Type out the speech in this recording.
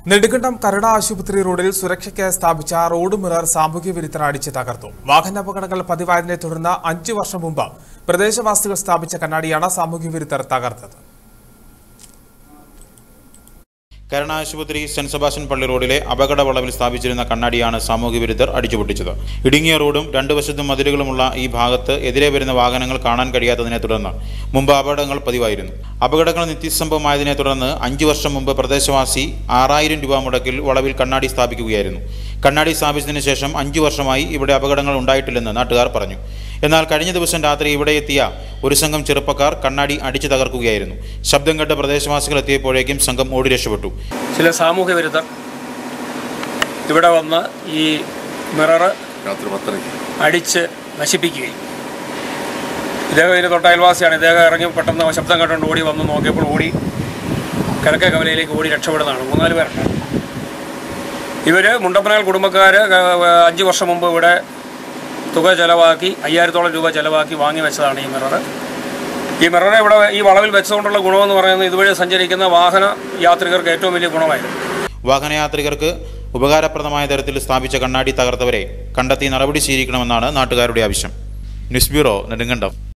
നെടുങ്കണ്ടം കരുണ ആശുപത്രി റോഡിൽ സുരക്ഷയ്ക്ക് സ്ഥാപിച്ച റോഡ് മിറർ സാമൂഹ്യ വിരുദ്ധർ അടിച്ച് തകർത്തു വാഹനാപകടങ്ങൾ പതിവായതിനെ തുടർന്ന് അഞ്ചു വർഷം മുമ്പ് പ്രദേശവാസികൾ സ്ഥാപിച്ച കണ്ണാടിയാണ് സാമൂഹ്യ വിരുദ്ധർ തകർത്തത് കരുണ ആശുപത്രി സെന്റ് സെബാസ്റ്റ്യൻ പള്ളി റോഡിലെ അപകട വളവിൽ സ്ഥാപിച്ചിരുന്ന കണ്ണാടിയാണ് സാമൂഹ്യ വിരുദ്ധർ അടിച്ചുപൊട്ടിച്ചത് ഇടുങ്ങിയ റോഡും രണ്ടു വശത്തും മതിലുകളുമുള്ള ഈ ഭാഗത്ത് എതിരെ വരുന്ന വാഹനങ്ങൾ കാണാൻ കഴിയാത്തതിനെ തുടർന്ന് മുമ്പ് അപകടങ്ങൾ പതിവായിരുന്നു അപകടങ്ങൾ നിത്യസംഭവമായതിനെ തുടർന്ന് അഞ്ചു വർഷം മുമ്പ് പ്രദേശവാസി ആറായിരം രൂപ മുടക്കിൽ വളവിൽ കണ്ണാടി സ്ഥാപിക്കുകയായിരുന്നു കണ്ണാടി സ്ഥാപിച്ചതിന് ശേഷം അഞ്ചു വർഷമായി ഇവിടെ അപകടങ്ങൾ ഉണ്ടായിട്ടില്ലെന്ന് നാട്ടുകാർ പറഞ്ഞു എന്നാൽ കഴിഞ്ഞ ദിവസം രാത്രി ഇവിടെ എത്തിയ ഒരു സംഘം ചെറുപ്പക്കാർ കണ്ണാടി അടിച്ചു തകർക്കുകയായിരുന്നു ശബ്ദം കേട്ട പ്രദേശവാസികൾ എത്തിയപ്പോഴേക്കും സംഘം ഓടി രക്ഷപ്പെട്ടു ചില സാമൂഹ്യ വിരുദ്ധർ ഇവിടെ വന്ന് ഈ മിററ് രാത്രി പത്തരയ്ക്ക് അടിച്ച് നശിപ്പിക്കുകയും ഇദ്ദേഹം ഇതിന് തൊട്ട അയൽവാസിയാണ് ഇദ്ദേഹം ഇറങ്ങി പെട്ടെന്ന് ശബ്ദം കേട്ടുകൊണ്ട് ഓടി വന്ന് നോക്കിയപ്പോൾ ഓടി കിഴക്കേ കവലയിലേക്ക് ഓടി രക്ഷപ്പെടുന്നതാണ് മൂന്നാല് പേരുണ്ട് ഇവർ മുണ്ടപ്പനാൽ കുടുംബക്കാർ അഞ്ച് വർഷം മുമ്പ് ഇവിടെ തുക ചെലവാക്കി അയ്യായിരത്തോളം രൂപ ചെലവാക്കി വാങ്ങി വെച്ചതാണ് ഈ മിററ് ഈ മിററെ ഇവിടെ ഈ വളവിൽ വെച്ചതുകൊണ്ടുള്ള ഗുണമെന്ന് പറയുന്നത് ഇതുവഴി സഞ്ചരിക്കുന്ന വാഹന യാത്രികർക്ക് ഏറ്റവും വലിയ ഗുണമായിരുന്നു വാഹനയാത്രികർക്ക് ഉപകാരപ്രദമായ തരത്തിൽ സ്ഥാപിച്ച കണ്ണാടി തകർത്തവരെ കണ്ടെത്തി നടപടി സ്വീകരിക്കണമെന്നാണ് നാട്ടുകാരുടെ ആവശ്യം ന്യൂസ് ബ്യൂറോ നെടുങ്കണ്ടം